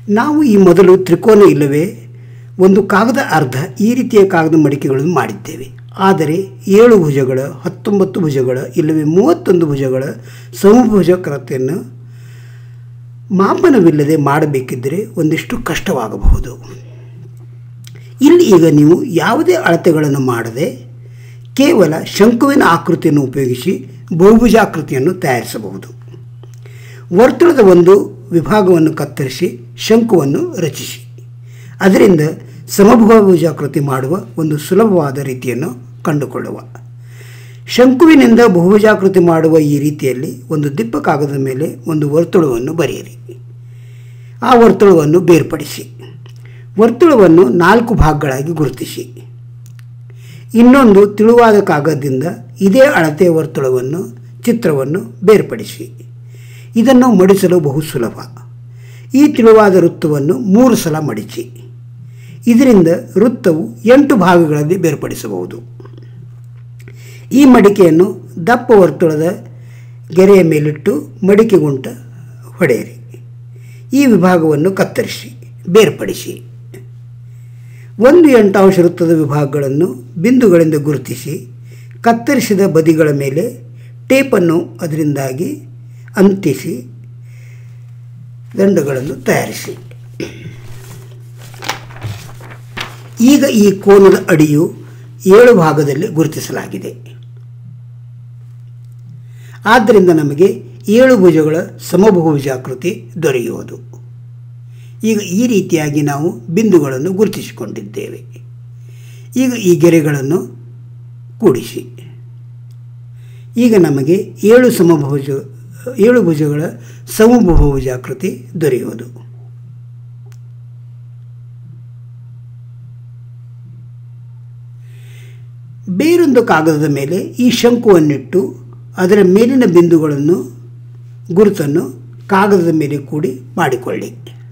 ನಾವು ಈ ಮೊದಲು ತ್ರಿಕೋನ ಇಲ್ಲವೇ ಒಂದು ಕಾಗದ ಅರ್ಧ ಈ ರೀತಿಯ ಕಾಗದ ಮಡಿಕೆಗಳನ್ನು ಮಾಡಿದ್ದೇವೆ ಆದರೆ ಏಳು ಭುಜಗಳ ಹತ್ತೊಂಬತ್ತು ಭುಜಗಳ ಇಲ್ಲವೇ ಮೂವತ್ತೊಂದು ಭುಜಗಳ ಸಮಭುಜಕರತೆಯನ್ನು ಮಾಪನವಿಲ್ಲದೆ ಮಾಡಬೇಕಿದ್ದರೆ ಒಂದಿಷ್ಟು ಕಷ್ಟವಾಗಬಹುದು ಇಲ್ಲಿ ಈಗ ನೀವು ಯಾವುದೇ ಅಳತೆಗಳನ್ನು ಮಾಡದೆ ಕೇವಲ ಶಂಕುವಿನ ಆಕೃತಿಯನ್ನು ಉಪಯೋಗಿಸಿ ಬಹುಭುಜಾಕೃತಿಯನ್ನು ತಯಾರಿಸಬಹುದು ವರ್ತುಳದ ಒಂದು ವಿಭಾಗವನ್ನು ಕತ್ತರಿಸಿ ಶಂಕುವನ್ನು ರಚಿಸಿ ಅದರಿಂದ ಸಮಬಹುಭುಜಾಕೃತಿ ಮಾಡುವ ಒಂದು ಸುಲಭವಾದ ರೀತಿಯನ್ನು ಕಂಡುಕೊಳ್ಳುವ ಶಂಕುವಿನಿಂದ ಬಹುಭುಜಾಕೃತಿ ಮಾಡುವ ಈ ರೀತಿಯಲ್ಲಿ ಒಂದು ದಿಪ್ಪ ಕಾಗದದ ಮೇಲೆ ಒಂದು ವರ್ತುಳವನ್ನು ಬರೆಯಿರಿ ಆ ವರ್ತುಳವನ್ನು ಬೇರ್ಪಡಿಸಿ ವರ್ತುಳವನ್ನು ನಾಲ್ಕು ಭಾಗಗಳಾಗಿ ಗುರುತಿಸಿ ಇನ್ನೊಂದು ತಿಳುವಾದ ಕಾಗದದಿಂದ ಇದೇ ಅಳತೆಯ ವರ್ತುಳವನ್ನು ಚಿತ್ರವನ್ನು ಬೇರ್ಪಡಿಸಿ ಇದನ್ನು ಮಡಿಸಲು ಬಹು ಸುಲಭ ಈ ತಿಳುವಾದ ವೃತ್ತವನ್ನು ಮೂರು ಸಲ ಮಡಿಚಿ ಇದರಿಂದ ವೃತ್ತವು ಎಂಟು ಭಾಗಗಳಲ್ಲಿ ಬೇರ್ಪಡಿಸಬಹುದು ಈ ಮಡಿಕೆಯನ್ನು ದಪ್ಪ ವರ್ತುಳದ ಗೆರೆಯ ಮೇಲಿಟ್ಟು ಮಡಿಕೆ ಗುಂಟ ಹೊಡೆಯಿರಿ ಈ ವಿಭಾಗವನ್ನು ಕತ್ತರಿಸಿ ಬೇರ್ಪಡಿಸಿ ಒಂದು ಎಂಟಾಂಶ ವೃತ್ತದ ವಿಭಾಗಗಳನ್ನು ಬಿಂದುಗಳಿಂದ ಗುರುತಿಸಿ ಕತ್ತರಿಸಿದ ಬದಿಗಳ ಮೇಲೆ ಟೇಪನ್ನು ಅದರಿಂದಾಗಿ ಅಂಟಿಸಿ ದಂಡಗಳನ್ನು ತಯಾರಿಸಿ ಈಗ ಈ ಕೋನದ ಅಡಿಯು ಏಳು ಭಾಗದಲ್ಲಿ ಗುರುತಿಸಲಾಗಿದೆ ಆದ್ದರಿಂದ ನಮಗೆ ಏಳು ಭುಜಗಳ ಸಮಬಹುಭುಜಾಕೃತಿ ದೊರೆಯುವುದು ಈಗ ಈ ರೀತಿಯಾಗಿ ನಾವು ಬಿಂದುಗಳನ್ನು ಗುರುತಿಸಿಕೊಂಡಿದ್ದೇವೆ ಈಗ ಈ ಗೆರೆಗಳನ್ನು ಕೂಡಿಸಿ ಈಗ ನಮಗೆ ಏಳು ಸಮಬಹುಜ ಏಳು ಭುಜಗಳ ಸಮಬಹುಭುಜಾಕೃತಿ ದೊರೆಯುವುದು ಬೇರೊಂದು ಕಾಗದದ ಮೇಲೆ ಈ ಶಂಕುವನ್ನಿಟ್ಟು ಅದರ ಮೇಲಿನ ಬಿಂದುಗಳನ್ನು ಗುರುತನ್ನು ಕಾಗದದ ಮೇಲೆ ಕೂಡಿ ಮಾಡಿಕೊಳ್ಳಿ